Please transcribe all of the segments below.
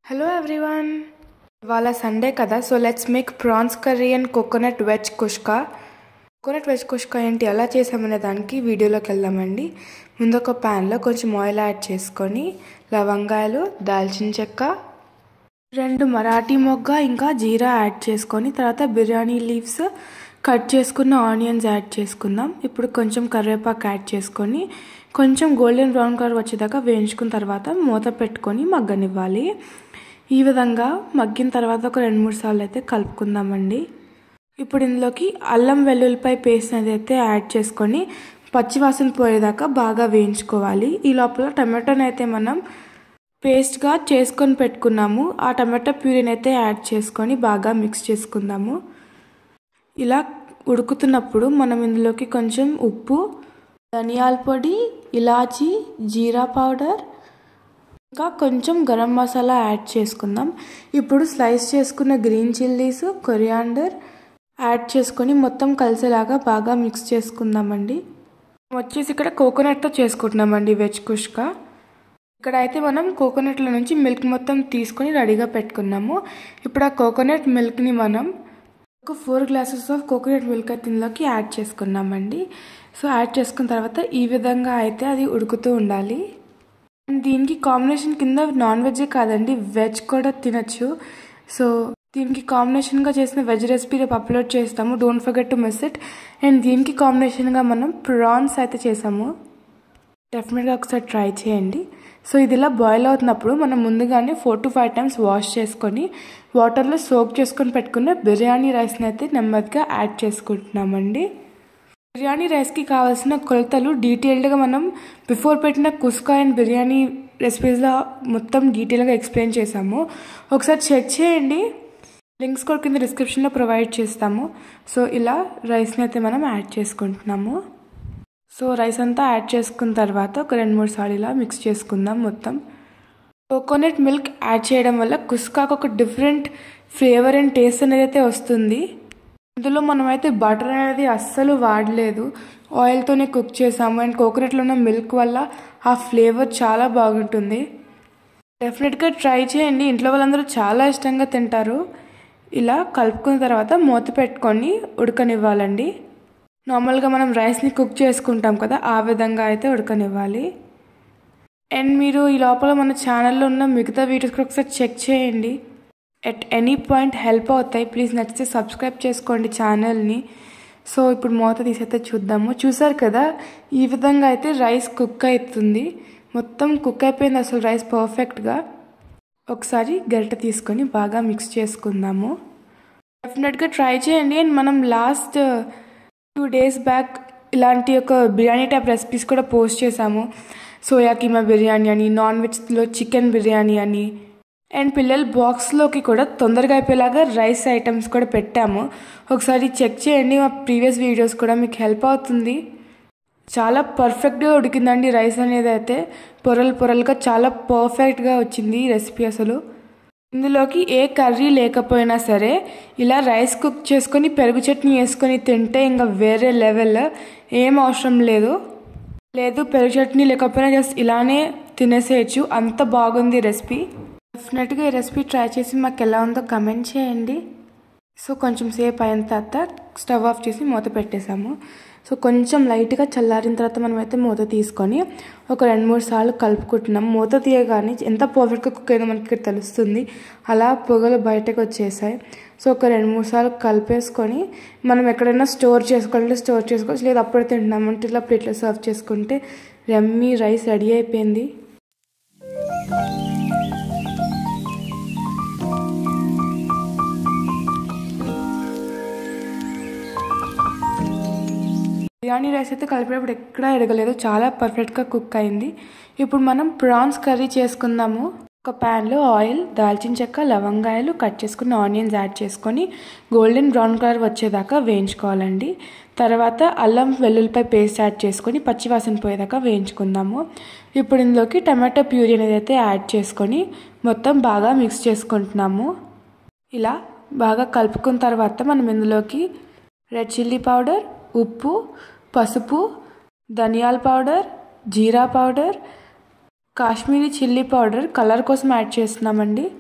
hello everyone ఇవాళ Sunday కదా so let's make prawns curry and coconut veg kushka coconut veg kushka ఏంటి ఎలా చేసామనే దానికి వీడియోలోకి వెళ్దామండి ముందు ఒక ప్యాన్లో కొంచెం ఆయిల్ యాడ్ చేసుకొని లవంగాయలు దాల్చిన చెక్క రెండు మరాఠీ మొగ్గ ఇంకా జీరా యాడ్ చేసుకొని తర్వాత బిర్యానీ లీవ్స్ కట్ చేసుకున్న ఆనియన్స్ యాడ్ చేసుకుందాం ఇప్పుడు కొంచెం కరివేపాకు యాడ్ చేసుకొని కొంచెం గోల్డెన్ బ్రౌన్ కలర్ వచ్చేదాకా వేయించుకున్న తర్వాత మూత పెట్టుకొని మగ్గనివ్వాలి ఈ విధంగా మగ్గిన తర్వాత ఒక రెండు మూడు సార్లు అయితే కలుపుకుందామండి ఇప్పుడు ఇందులోకి అల్లం వెల్లుల్లిపాయ పేస్ట్ అనేది అయితే యాడ్ చేసుకొని పచ్చివాసన పోయేదాకా బాగా వేయించుకోవాలి ఈ లోపల టమాటోని అయితే మనం పేస్ట్గా చేసుకొని పెట్టుకున్నాము ఆ టమాటో ప్యూరీని అయితే యాడ్ చేసుకొని బాగా మిక్స్ చేసుకుందాము ఇలా ఉడుకుతున్నప్పుడు మనం ఇందులోకి కొంచెం ఉప్పు ధనియాల పొడి ఇలాచి జీరా పౌడర్ ఇంకా కొంచెం గరం మసాలా యాడ్ చేసుకుందాం ఇప్పుడు స్లైస్ చేసుకున్న గ్రీన్ చిల్లీస్ కొరియాండర్ యాడ్ చేసుకొని మొత్తం కలిసేలాగా బాగా మిక్స్ చేసుకుందామండి వచ్చేసి ఇక్కడ కోకోనట్తో చేసుకుంటున్నామండి వెజ్ కుష్కా ఇక్కడ అయితే మనం కోకోనట్ల నుంచి మిల్క్ మొత్తం తీసుకొని రెడీగా పెట్టుకున్నాము ఇప్పుడు ఆ కోకోనట్ మిల్క్ని మనం ఒక four glasses of coconut milk అయితే ఇందులోకి యాడ్ చేసుకున్నామండి సో యాడ్ చేసుకున్న తర్వాత ఈ విధంగా అయితే అది ఉడుకుతూ ఉండాలి అండ్ దీనికి కాంబినేషన్ కింద నాన్ వెజ్ కాదండి వెజ్ కూడా తినచ్చు సో దీనికి కాంబినేషన్గా చేసిన వెజ్ రెసిపీ రేపు అప్లోడ్ చేస్తాము don't forget to miss it and దీనికి కాంబినేషన్గా మనం ప్రాన్స్ అయితే చేసాము డెఫినెట్గా ఒకసారి ట్రై చేయండి సో ఇది ఇలా బాయిల్ అవుతున్నప్పుడు మనం ముందుగానే four to five times wash చేసుకొని వాటర్లో సోక్ చేసుకొని పెట్టుకున్న బిర్యానీ రైస్ని అయితే నెమ్మదిగా యాడ్ చేసుకుంటున్నామండి బిర్యానీ రైస్కి కావాల్సిన కొలతలు డీటెయిల్డ్గా మనం బిఫోర్ పెట్టిన కుస్కా అండ్ బిర్యానీ రెసిపీస్లో మొత్తం డీటెయిల్గా ఎక్స్ప్లెయిన్ చేసాము ఒకసారి చెక్ చేయండి లింక్స్ కూడా కింద డిస్క్రిప్షన్లో ప్రొవైడ్ చేస్తాము సో ఇలా రైస్ని అయితే మనం యాడ్ చేసుకుంటున్నాము సో రైస్ అంతా యాడ్ చేసుకున్న తర్వాత ఒక రెండు మూడు సార్లు ఇలా మిక్స్ చేసుకుందాం మొత్తం కోకోనట్ మిల్క్ యాడ్ చేయడం వల్ల కుస్కాకు ఒక డిఫరెంట్ ఫ్లేవర్ అండ్ టేస్ట్ అనేది అయితే వస్తుంది ఇందులో మనమైతే బటర్ అనేది అస్సలు వాడలేదు ఆయిల్తోనే కుక్ చేసాము అండ్ కోకోనట్లో ఉన్న మిల్క్ వల్ల ఆ ఫ్లేవర్ చాలా బాగుంటుంది డెఫినెట్గా ట్రై చేయండి ఇంట్లో వాళ్ళందరూ చాలా ఇష్టంగా తింటారు ఇలా కలుపుకున్న తర్వాత మూత పెట్టుకొని ఉడకనివ్వాలండి నార్మల్గా మనం రైస్ని కుక్ చేసుకుంటాం కదా ఆ విధంగా అయితే ఉడకనివ్వాలి అండ్ మీరు ఈ లోపల మన ఛానల్లో ఉన్న మిగతా వీడియోస్ కూడా ఒకసారి చెక్ చేయండి ఎట్ ఎనీ పాయింట్ హెల్ప్ అవుతాయి ప్లీజ్ నచ్చితే సబ్స్క్రైబ్ చేసుకోండి ఛానల్ని సో ఇప్పుడు మూత తీసైతే చూద్దాము చూసారు కదా ఈ విధంగా అయితే రైస్ కుక్ అవుతుంది మొత్తం కుక్ అయిపోయింది అసలు రైస్ పర్ఫెక్ట్గా ఒకసారి గరిట తీసుకొని బాగా మిక్స్ చేసుకుందాము డెఫినెట్గా ట్రై చేయండి అండ్ మనం లాస్ట్ టూ డేస్ బ్యాక్ ఇలాంటి ఒక బిర్యానీ టైప్ రెసిపీస్ కూడా పోస్ట్ చేశాము సోయా కీమా బిర్యానీ అని నాన్ వెజ్లో చికెన్ బిర్యానీ అని అండ్ పిల్లల బాక్స్లోకి కూడా తొందరగా అయిపోయేలాగా రైస్ ఐటమ్స్ కూడా పెట్టాము ఒకసారి చెక్ చేయండి మా ప్రీవియస్ వీడియోస్ కూడా మీకు హెల్ప్ అవుతుంది చాలా పర్ఫెక్ట్గా ఉడికిందండి రైస్ అనేది అయితే పొరలు పొరలుగా చాలా పర్ఫెక్ట్గా వచ్చింది ఈ రెసిపీ అసలు ఇందులోకి ఏ కర్రీ లేకపోయినా సరే ఇలా రైస్ కుక్ చేసుకొని పెరుగు చట్నీ వేసుకొని తింటే ఇంకా వేరే లెవెల్ ఏం అవసరం లేదు లేదు పెరుగు చట్నీ లేకపోయినా జస్ట్ ఇలానే తినేసేయచ్చు అంత బాగుంది రెసిపీ డెఫినెట్గా ఈ రెసిపీ ట్రై చేసి మాకు ఎలా ఉందో కమెంట్ చేయండి సో కొంచెం సేపు అయిన తర్వాత స్టవ్ ఆఫ్ చేసి మూత పెట్టేసాము సో కొంచెం లైట్గా చల్లారిన తర్వాత మనం అయితే మూత తీసుకొని ఒక రెండు మూడు సార్లు కలుపుకుంటున్నాం మూత తీయగానే ఎంత పర్ఫెక్ట్గా కుక్ అయిందో మనకి ఇక్కడ తెలుస్తుంది అలా పొగలు బయటకు వచ్చేసాయి సో ఒక రెండు మూడు సార్లు కలిపేసుకొని మనం ఎక్కడైనా స్టోర్ చేసుకోవాలంటే స్టోర్ చేసుకోవచ్చు లేదా అప్పుడే తింటున్నామంటే ఇట్లా ప్లేట్లో సర్వ్ చేసుకుంటే రమ్మీ రైస్ రెడీ అయిపోయింది బిర్యానీ రైస్ అయితే కలిపేటప్పుడు ఎక్కడా ఎడగలేదు చాలా పర్ఫెక్ట్గా కుక్ అయింది ఇప్పుడు మనం ప్రాన్స్ కర్రీ చేసుకుందాము ఒక ప్యాన్లో ఆయిల్ దాల్చిన చెక్క లవంగాయలు కట్ చేసుకున్న ఆనియన్స్ యాడ్ చేసుకొని గోల్డెన్ బ్రౌన్ కలర్ వచ్చేదాకా వేయించుకోవాలండి తర్వాత అల్లం వెల్లుల్లిపాయ పేస్ట్ యాడ్ చేసుకొని పచ్చివాసన పోయేదాకా వేయించుకుందాము ఇప్పుడు ఇందులోకి టమాటో ప్యూరీ అనేది అయితే యాడ్ చేసుకొని మొత్తం బాగా మిక్స్ చేసుకుంటున్నాము ఇలా బాగా కలుపుకున్న తర్వాత మనం ఇందులోకి రెడ్ చిల్లీ పౌడర్ ఉప్పు పసుపు ధనియాల పౌడర్ జీరా powder Kashmiri chilli powder colour కోసం యాడ్ చేస్తున్నామండి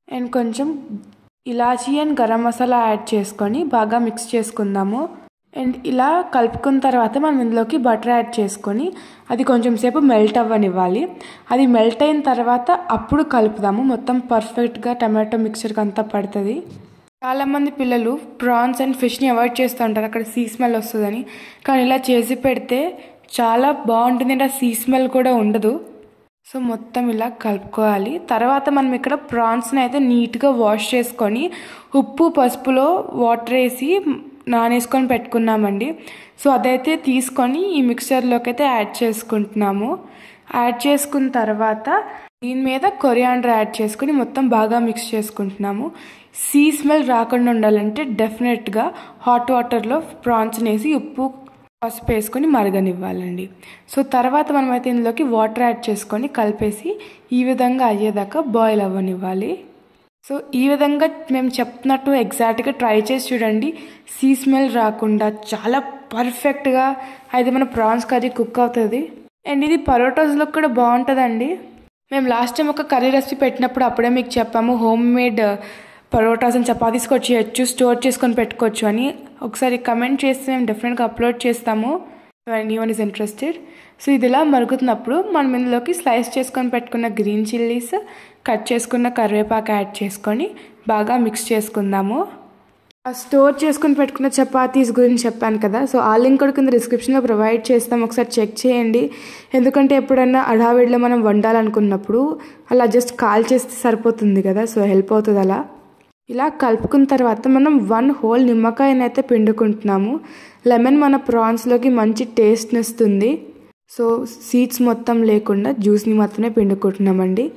అండ్ కొంచెం ఇలాచీ అండ్ గరం మసాలా యాడ్ చేసుకొని బాగా మిక్స్ చేసుకుందాము అండ్ ఇలా కలుపుకున్న తర్వాత మనం ఇందులోకి బటర్ యాడ్ చేసుకొని అది కొంచెం సేపు మెల్ట్ అవ్వనివ్వాలి అది మెల్ట్ అయిన తర్వాత అప్పుడు కలుపుదాము మొత్తం పర్ఫెక్ట్గా టమాటో మిక్చర్కి అంతా పడుతుంది చాలామంది పిల్లలు ప్రాన్స్ అండ్ ఫిష్ని అవాయిడ్ చేస్తూ ఉంటారు అక్కడ సీ స్మెల్ వస్తుందని కానీ ఇలా చేసి పెడితే చాలా బాగుంటుంది అండ్ ఆ సీ స్మెల్ కూడా ఉండదు సో మొత్తం ఇలా కలుపుకోవాలి తర్వాత మనం ఇక్కడ ప్రాన్స్ని అయితే నీట్గా వాష్ చేసుకొని ఉప్పు పసుపులో వాటర్ వేసి నానేసుకొని పెట్టుకున్నామండి సో అదైతే తీసుకొని ఈ మిక్చర్లోకి అయితే యాడ్ చేసుకుంటున్నాము యాడ్ చేసుకున్న తర్వాత దీని మీద కొరియాండర్ యాడ్ చేసుకుని మొత్తం బాగా మిక్స్ చేసుకుంటున్నాము సీ స్మెల్ రాకుండా ఉండాలంటే డెఫినెట్గా హాట్ వాటర్లో ప్రాన్స్ని వేసి ఉప్పు పసుపు వేసుకొని మరగనివ్వాలండి సో తర్వాత మనమైతే ఇందులోకి వాటర్ యాడ్ చేసుకొని కలిపేసి ఈ విధంగా అయ్యేదాకా బాయిల్ అవ్వనివ్వాలి సో ఈ విధంగా మేము చెప్తున్నట్టు ఎగ్జాక్ట్గా ట్రై చేసి చూడండి సీ స్మెల్ రాకుండా చాలా పర్ఫెక్ట్గా అయితే మన ప్రాన్స్ కర్రీ కుక్ అవుతుంది అండ్ ఇది పరోటాస్లో కూడా బాగుంటుందండి మేము లాస్ట్ టైం ఒక కర్రీ రెసిపీ పెట్టినప్పుడు అప్పుడే మీకు చెప్పాము హోమ్ మేడ్ పరోటాస్ అండ్ చపాతీస్కి వచ్చేయచ్చు స్టోర్ చేసుకొని పెట్టుకోవచ్చు అని ఒకసారి కమెంట్ చేస్తే మేము డెఫినెట్గా అప్లోడ్ చేస్తాము anyone is interested so ఇది ఇలా మరుగుతున్నప్పుడు మనం ఇందులోకి స్లైస్ చేసుకొని పెట్టుకున్న గ్రీన్ చిల్లీస్ కట్ చేసుకున్న కరివేపాకు యాడ్ చేసుకొని బాగా మిక్స్ చేసుకుందాము స్టోర్ చేసుకుని పెట్టుకున్న చపాతీస్ గురించి చెప్పాను కదా సో ఆ లింక్ కూడా కింద డిస్క్రిప్షన్లో ప్రొవైడ్ చేస్తాం ఒకసారి చెక్ చేయండి ఎందుకంటే ఎప్పుడన్నా అడావిడిలో మనం వండాలనుకున్నప్పుడు అలా జస్ట్ కాల్ చేస్తే సరిపోతుంది కదా సో హెల్ప్ అవుతుంది అలా ఇలా కలుపుకున్న తర్వాత మనం వన్ హోల్ నిమ్మకాయనైతే పిండుకుంటున్నాము లెమన్ మన ప్రాన్స్లోకి మంచి టేస్ట్ని ఇస్తుంది సో సీడ్స్ మొత్తం లేకుండా జ్యూస్ని మాత్రమే పిండుకుంటున్నామండి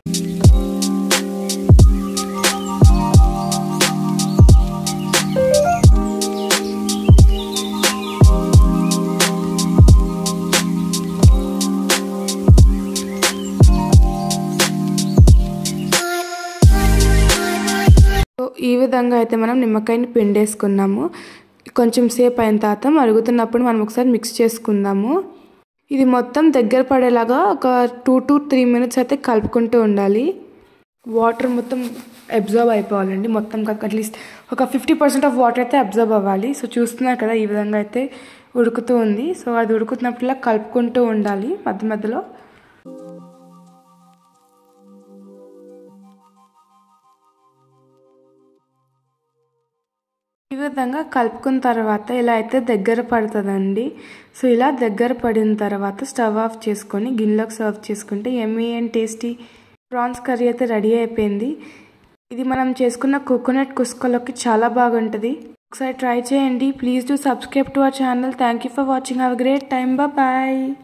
సో ఈ విధంగా అయితే మనం నిమ్మకాయని పిండేసుకున్నాము కొంచెం సేపు అయిన తర్వాత మరుగుతున్నప్పుడు మనం ఒకసారి మిక్స్ చేసుకుందాము ఇది మొత్తం దగ్గర పడేలాగా ఒక టూ టు త్రీ మినిట్స్ అయితే కలుపుకుంటూ ఉండాలి వాటర్ మొత్తం అబ్జర్వ్ అయిపోవాలండి మొత్తం అట్లీస్ట్ ఒక ఫిఫ్టీ పర్సెంట్ ఆఫ్ వాటర్ అయితే అబ్జర్వ్ అవ్వాలి సో చూస్తున్నారు కదా ఈ విధంగా అయితే ఉడుకుతూ ఉంది సో అది ఉడుకుతున్నప్పుడు కలుపుకుంటూ ఉండాలి మధ్య మధ్యలో ఈ విధంగా కలుపుకున్న తర్వాత ఇలా అయితే దగ్గర పడుతుందండి సో ఇలా దగ్గర పడిన తర్వాత స్టవ్ ఆఫ్ చేసుకొని గిన్నెలోకి సర్వ్ చేసుకుంటే yummy and tasty prawns curry అయితే రెడీ అయిపోయింది ఇది మనం చేసుకున్న కోకోనట్ కుస్కోలోకి చాలా బాగుంటుంది ఒకసారి ట్రై చేయండి please do subscribe to our channel thank you for watching have great time bye